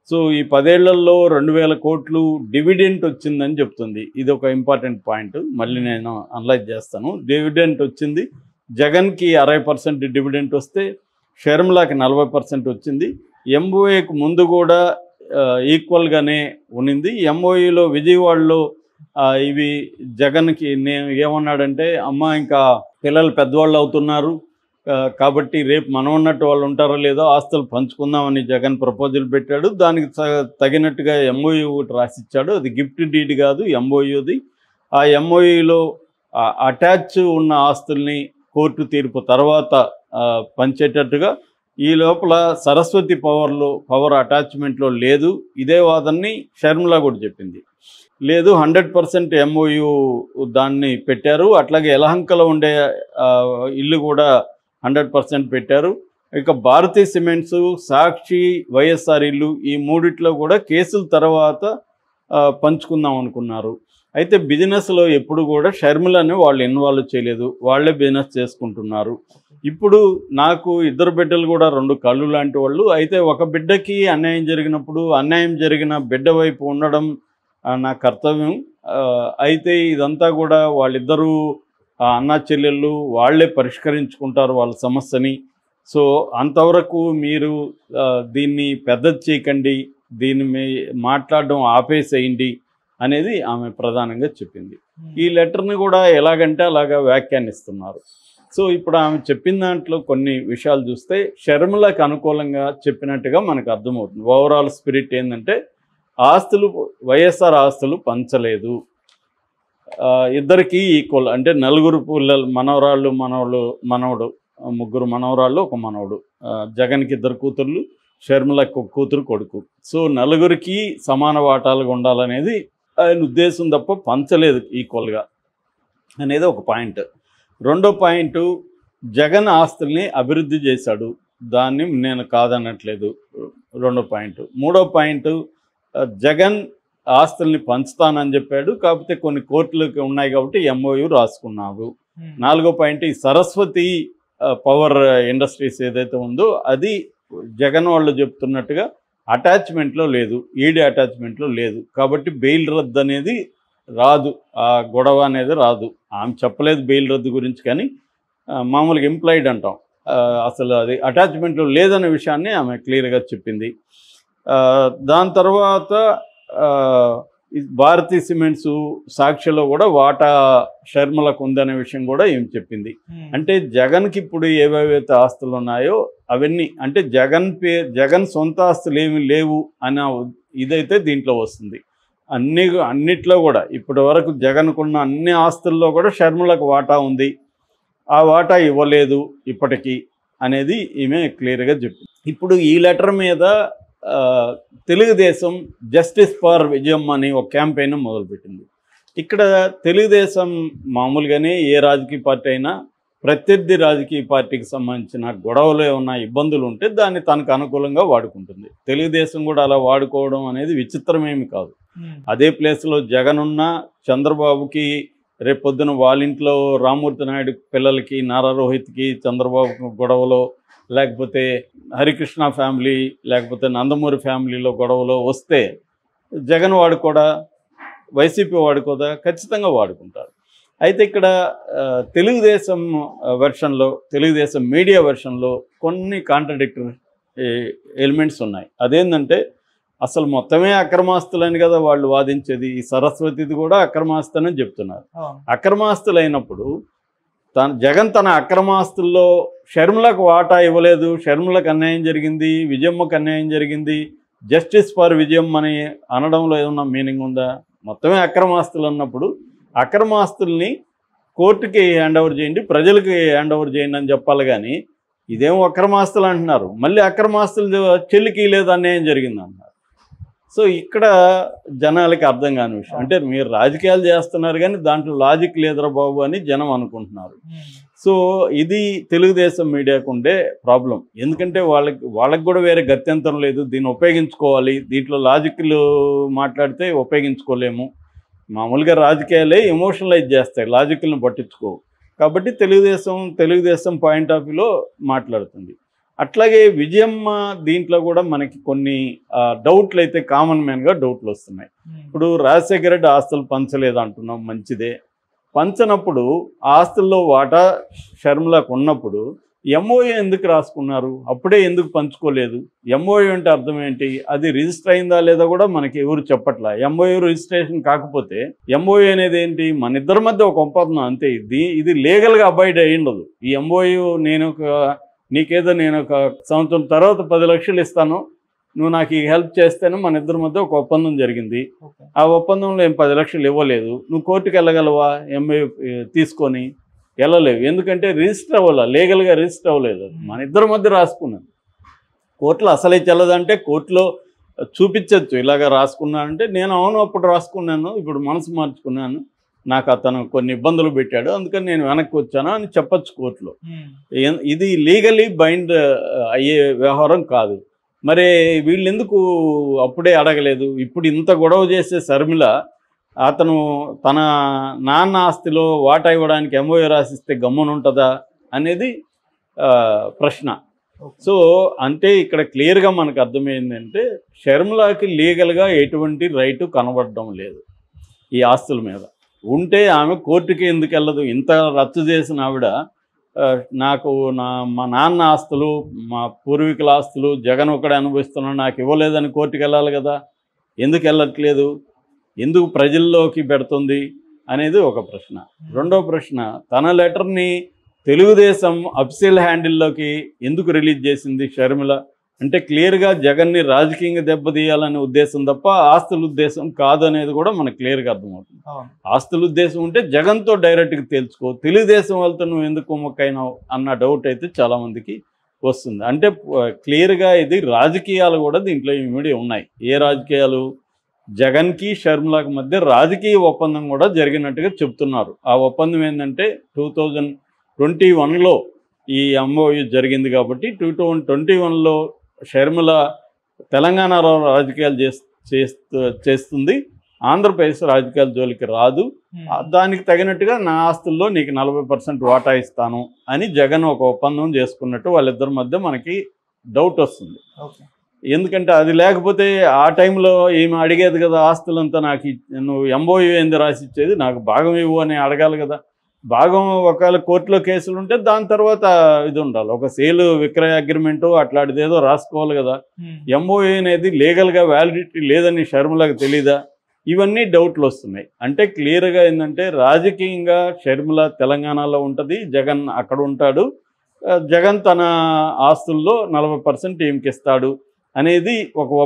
So ఈ పదేళ్లలో రెండు వేల కోట్లు డివిడెంట్ వచ్చిందని చెప్తుంది ఇది ఒక ఇంపార్టెంట్ పాయింట్ మళ్ళీ నేను అనలైజ్ చేస్తాను డివిడెంట్ వచ్చింది జగన్కి అరవై పర్సెంట్ డివిడెంట్ వస్తే షర్మిలాకి నలభై పర్సెంట్ వచ్చింది ఎంఓఏకి ముందు కూడా ఆ, ఈక్వల్గానే ఉన్నింది ఎంఓఈలో విజయవాడలో ఆ, ఇవి జగన్కి నేను ఏమన్నాడంటే అమ్మ ఇంకా పిల్లలు పెద్దవాళ్ళు అవుతున్నారు ఆ, కాబట్టి రేపు మనం ఉన్నట్టు వాళ్ళు ఉంటారో లేదో ఆస్తులు పంచుకుందామని జగన్ ప్రపోజల్ పెట్టాడు దానికి త- తగినట్టుగా ఎంఓయూ ఒకటి రాసిచ్చాడు అది గిఫ్ట్ డీడ్ కాదు ఎంఓయూది ఆ ఎంఓయూలో అటాచ్ ఉన్న ఆస్తుల్ని కోర్టు తీర్పు తర్వాత ఆ, పంచేటట్టుగా ఈ లోపల సరస్వతి పవర్లో పవర్ అటాచ్మెంట్లో లేదు ఇదే వాదన్ని షర్మిల కూడా చెప్పింది లేదు హండ్రెడ్ పర్సెంట్ ఎంఓయు దాన్ని పెట్టారు అట్లాగే ఎలహంకలో ఉండే ఆ, ఇల్లు కూడా హండ్రెడ్ పర్సెంట్ పెట్టారు ఇక భారతీ సిమెంట్స్ సాక్షి వైఎస్ఆర్ ఇల్లు ఈ మూడిట్లో కూడా కేసుల తర్వాత ఆ, పంచుకుందాం అనుకున్నారు అయితే బిజినెస్లో ఎప్పుడు కూడా షర్మిలని వాళ్ళు ఇన్వాల్వ్ చేయలేదు వాళ్ళే బిజినెస్ చేసుకుంటున్నారు ఇప్పుడు నాకు ఇద్దరు బిడ్డలు కూడా రెండు కళ్ళు లాంటి వాళ్ళు అయితే ఒక బిడ్డకి అన్యాయం జరిగినప్పుడు అన్యాయం జరిగిన బిడ్డ వైపు ఉండడం ఆ, నా కర్తవ్యం ఆ, అయితే ఇదంతా కూడా వాళ్ళిద్దరూ ఆ, అన్నా చెల్లెళ్ళు వాళ్ళే పరిష్కరించుకుంటారు వాళ్ళ సమస్యని సో అంతవరకు మీరు ఆ, దీన్ని పెద్దది చేయకండి దీన్ని మీ మాట్లాడడం ఆపేసేయండి అనేది ఆమె ప్రధానంగా చెప్పింది ఈ లెటర్ని కూడా ఎలాగంటే అలాగా వ్యాఖ్యానిస్తున్నారు సో ఇప్పుడు ఆమె చెప్పిన దాంట్లో కొన్ని విషయాలు చూస్తే షర్మిలకు అనుకూలంగా చెప్పినట్టుగా మనకు అర్థమవుతుంది ఓవరాల్ స్పిరిట్ ఏంటంటే ఆస్తులు వైఎస్ఆర్ ఆస్తులు పంచలేదు ఆ, ఇద్దరికి ఈక్వల్ అంటే నలుగురు పిల్లలు మనవరాళ్ళు మనవడు మనవడు ఆ, ముగ్గురు మనవరాళ్ళు ఒక మనవడు ఆ, జగన్కి ఇద్దరు కూతుర్లు షర్మిలకు ఒక కూతురు కొడుకు సో నలుగురికి సమాన వాటాలుగా ఉండాలనేది ఆయన ఉద్దేశం తప్ప పంచలేదు ఈక్వల్గా అనేది ఒక పాయింట్ రెండో పాయింట్ జగన్ ఆస్తుల్ని అభివృద్ధి చేశాడు దాన్ని నేను కాదనట్లేదు రెండో పాయింట్ మూడో పాయింట్ ఆ, జగన్ ఆస్తుల్ని పంచుతానని చెప్పాడు కాకపోతే కొన్ని కోర్టులకు ఉన్నాయి కాబట్టి ఎంఓయు రాసుకున్నావు నాలుగో పాయింట్ ఈ సరస్వతి ఆ, పవర్ ఇండస్ట్రీస్ ఏదైతే ఉందో అది జగన్ వాళ్ళు చెప్తున్నట్టుగా అటాచ్మెంట్లో లేదు ఈడీ అటాచ్మెంట్లో లేదు కాబట్టి బెయిల్ రద్దు అనేది రాదు ఆ గొడవ అనేది రాదు ఆమె చెప్పలేదు బెయిల్ రద్దు గురించి కానీ ఆ, మామూలుగా ఎంప్లాయిడ్ అంటాం ఆ, అసలు అది అటాచ్మెంట్లో లేదనే విషయాన్ని ఆమె క్లియర్గా చెప్పింది ఆ, దాని తర్వాత ఆ, ఈ భారతీ సిమెంట్స్ సాక్షిలో కూడా వాటా షర్మలకు ఉందనే విషయం కూడా ఏం చెప్పింది అంటే జగన్కి ఇప్పుడు ఏవేవైతే ఆస్తులు ఉన్నాయో అవన్నీ అంటే జగన్ పే జగన్ సొంత ఆస్తులు ఏమి లేవు అన్న ఇదైతే దీంట్లో వస్తుంది అన్ని అన్నిట్లో కూడా ఇప్పటి వరకు జగన్కున్న అన్ని ఆస్తుల్లో కూడా షర్మిలకు వాటా ఉంది ఆ వాటా ఇవ్వలేదు ఇప్పటికీ అనేది ఈమె క్లియర్గా చెప్పింది ఇప్పుడు ఈ లెటర్ మీద ఆ, తెలుగుదేశం జస్టిస్ ఫర్ విజయం అని ఒక క్యాంపెయిన్ మొదలుపెట్టింది ఇక్కడ తెలుగుదేశం మామూలుగానే ఏ రాజకీయ పార్టీ అయినా ప్రత్యర్థి రాజకీయ పార్టీకి సంబంధించిన గొడవలు ఏమన్నా ఇబ్బందులు ఉంటే దాన్ని తనకు అనుకూలంగా వాడుకుంటుంది తెలుగుదేశం కూడా అలా వాడుకోవడం అనేది విచిత్రమేమి కాదు అదే ప్లేస్లో జగన్ ఉన్న చంద్రబాబుకి రేపు పొద్దున వాళ్ళ ఇంట్లో రామూర్తి నాయుడు పిల్లలకి నారా రోహిత్కి చంద్రబాబు గొడవలో లేకపోతే హరికృష్ణ ఫ్యామిలీ లేకపోతే నందమూరి ఫ్యామిలీలో గొడవలో వస్తే జగన్ వాడుకోడా వైసీపీ వాడుకోదా ఖచ్చితంగా వాడుకుంటారు అయితే ఇక్కడ ఆ, తెలుగుదేశం వెర్షన్లో తెలుగుదేశం మీడియా వెర్షన్లో కొన్ని కాంట్రడిక్టరీ ఎలిమెంట్స్ ఉన్నాయి అదేంటంటే అసలు మొత్తమే అక్రమాస్తులని కదా వాళ్ళు వాదించేది ఈ సరస్వతిది కూడా అక్రమాస్తని చెప్తున్నారు అక్రమాస్తులు అయినప్పుడు తన జగన్ తన అక్రమాస్తుల్లో షర్మిలకు వాటా ఇవ్వలేదు షర్మిలకు అన్యాయం జరిగింది విజయమ్మకు అన్యాయం జరిగింది జస్టిస్ ఫర్ విజయం అని అనడంలో ఏమన్నా మీనింగ్ ఉందా మొత్తమే అక్రమాస్తులు అన్నప్పుడు అక్రమాస్తుల్ని కోర్టుకి హ్యాండ్ ఓవర్ చేయండి ప్రజలకి హ్యాండ్ ఓవర్ చేయండి అని చెప్పాలి కానీ ఇదేం అక్రమాస్తులు అంటున్నారు మళ్ళీ అక్రమాస్తులు చెల్లికి లేదు అన్యాయం జరిగింది అంటున్నారు సో ఇక్కడ జనాలకి అర్థం కాని విషయం అంటే మీరు రాజకీయాలు చేస్తున్నారు కానీ దాంట్లో లాజిక్ లేదురా బాబు అని జనం అనుకుంటున్నారు సో ఇది తెలుగుదేశం మీడియాకు ఉండే ప్రాబ్లం ఎందుకంటే వాళ్ళకి వాళ్ళకి కూడా వేరే గత్యంతరం లేదు దీన్ని ఉపయోగించుకోవాలి దీంట్లో లాజిక్లు మాట్లాడితే ఉపయోగించుకోలేము మామూలుగా రాజకీయాలే ఎమోషనలైజ్ చేస్తాయి లాజిక్లను పట్టించుకోవు కాబట్టి తెలుగుదేశం తెలుగుదేశం పాయింట్ ఆఫ్ వ్యూలో మాట్లాడుతుంది అట్లాగే విజయమ్మ దీంట్లో కూడా మనకి కొన్ని ఆ, డౌట్లు అయితే కామన్ మ్యాన్గా డౌట్లు వస్తున్నాయి ఇప్పుడు రాజశేఖర రెడ్డి ఆస్తులు పంచలేదు అంటున్నాం మంచిదే పంచనప్పుడు ఆ ఆస్తుల్లో వాటా షర్మిలకు ఉన్నప్పుడు ఎంఓఏ ఎందుకు రాసుకున్నారు అప్పుడే ఎందుకు పంచుకోలేదు ఎంఓఏ అంటే అర్థం ఏంటి అది రిజిస్టర్ అయిందా లేదా కూడా మనకి ఎవరు చెప్పట్లా ఎంఓఏ రిజిస్ట్రేషన్ కాకపోతే ఎంఓఏ అనేది ఏంటి మన ఇద్దరి మధ్య ఒక ఒప్పందం అంతే ఇది ఇది లీగల్గా అబాయిడ్ అయి ఉండదు ఈ ఎంఓఏ నేను ఒక నీకేదో నేను ఒక సంవత్సరం తర్వాత పది లక్షలు ఇస్తాను నువ్వు నాకు ఈ హెల్ప్ చేస్తేనే మన ఇద్దరి మధ్య ఒక ఒప్పందం జరిగింది ఓకే ఆ ఒప్పందంలో ఏం పది లక్షలు ఇవ్వలేదు నువ్వు కోర్టుకు వెళ్ళగలవా ఎంఏ తీసుకొని వెళ్ళలేవు ఎందుకంటే రిజిస్టర్ అవ్వాల లీగల్గా రిజిస్టర్ అవ్వలేదు అది. మన ఇద్దరి మధ్య రాసుకున్నాను కోర్టులో అసలే చెల్లదంటే కోర్టులో చూపించవచ్చు ఇలాగ రాసుకున్నానంటే నేను అవును అప్పుడు రాసుకున్నాను ఇప్పుడు మనసు మార్చుకున్నాను నాకు అతను కొన్ని ఇబ్బందులు పెట్టాడు అందుకని నేను వెనక్కి వచ్చాను అని చెప్పొచ్చు కోర్టులో ఏ- ఇది లీగలీ బైండ్ అయ్యే వ్యవహారం కాదు మరి వీళ్ళు ఎందుకు అప్పుడే అడగలేదు ఇప్పుడు ఇంత గొడవ చేసే శర్మిల అతను తన నాన్న ఆస్తిలో వాటా ఇవ్వడానికి ఎంఓఏ రాసిస్తే గమ్మునుంటుందా అనేది ఆ, ప్రశ్న సో అంటే ఇక్కడ క్లియర్గా మనకు అర్థమైందంటే షర్మిలాకి లీగల్గా ఎటువంటి రైటు కనబడడం లేదు ఈ ఆస్తుల మీద ఉంటే ఆమె కోర్టుకి ఎందుకు వెళ్ళదు ఇంత రద్దు చేసిన ఆవిడ ఆ, నాకు నా మా నాన్న ఆస్తులు మా పూర్వీకుల ఆస్తులు జగన్ ఒకడే అనుభవిస్తున్నాడు నాకు ఇవ్వలేదని కోర్టుకి వెళ్ళాలి కదా ఎందుకు వెళ్ళట్లేదు ఎందుకు ప్రజల్లోకి పెడుతుంది అనేది ఒక ప్రశ్న రెండో ప్రశ్న తన లెటర్ని తెలుగుదేశం అఫిషియల్ హ్యాండిల్లోకి ఎందుకు రిలీజ్ చేసింది షర్మిల అంటే క్లియర్గా జగన్ని రాజకీయంగా దెబ్బతీయాలనే ఉద్దేశం తప్ప ఆస్తుల ఉద్దేశం కాదు అనేది కూడా మనకు క్లియర్గా అర్థమవుతుంది అవును ఆస్తుల ఉద్దేశం ఉంటే జగన్తో డైరెక్ట్గా తెలుసుకో తెలుగుదేశం వాళ్ళతో నువ్వు ఎందుకు కుమ్మక్కైనావు అన్న డౌట్ అయితే చాలామందికి వస్తుంది అంటే క్లియర్గా ఇది రాజకీయాలు కూడా దీంట్లో ఇమిడి ఉన్నాయి ఏ రాజకీయాలు జగన్కి షర్మిలాకి మధ్య రాజకీయ ఒప్పందం కూడా జరిగినట్టుగా చెప్తున్నారు ఆ ఒప్పందం ఏంటంటే టూ థౌజండ్ ట్వంటీ వన్లో ఈ ఎంఓయు జరిగింది కాబట్టి టూ థౌజండ్ ట్వంటీ వన్లో షర్మిల తెలంగాణలో రాజకీయాలు చేస్- చేస్తూ చేస్తుంది ఆంధ్రప్రదేశ్ రాజకీయాల జోలికి రాదు ఆ, దానికి తగినట్టుగా నా ఆస్తుల్లో నీకు నలభై పర్సెంట్ వాటా ఇస్తాను అని జగన్ ఒక ఒప్పందం చేసుకున్నట్టు వాళ్ళిద్దరి మధ్య మనకి డౌట్ వస్తుంది ఓకే ఎందుకంటే అది లేకపోతే ఆ టైంలో ఈమె అడిగేది కదా ఆస్తులంతా నాకు ఇ- నువ్వు ఎంబోయూ ఏంది రాసి ఇచ్చేది నాకు భాగం ఇవ్వు అని అడగాలి కదా భాగం ఒకవేళ కోర్టులో కేసులు ఉంటే దాని తర్వాత ఇది ఉండాలి ఒక సేల్ విక్రయ అగ్రిమెంటు అట్లాంటిది ఏదో రాసుకోవాలి కదా ఎంఓఏ అనేది లీగల్గా వ్యాలిడిటీ లేదని షర్మిలకు తెలీదా ఇవన్నీ డౌట్లు వస్తున్నాయి అంటే క్లియర్గా ఏంటంటే రాజకీయంగా షర్మిల తెలంగాణలో ఉంటుంది జగన్ అక్కడ ఉంటాడు ఆ, జగన్ తన ఆస్తుల్లో నలభై పర్సెంట్ ఈమెకి ఇస్తాడు అనేది ఒక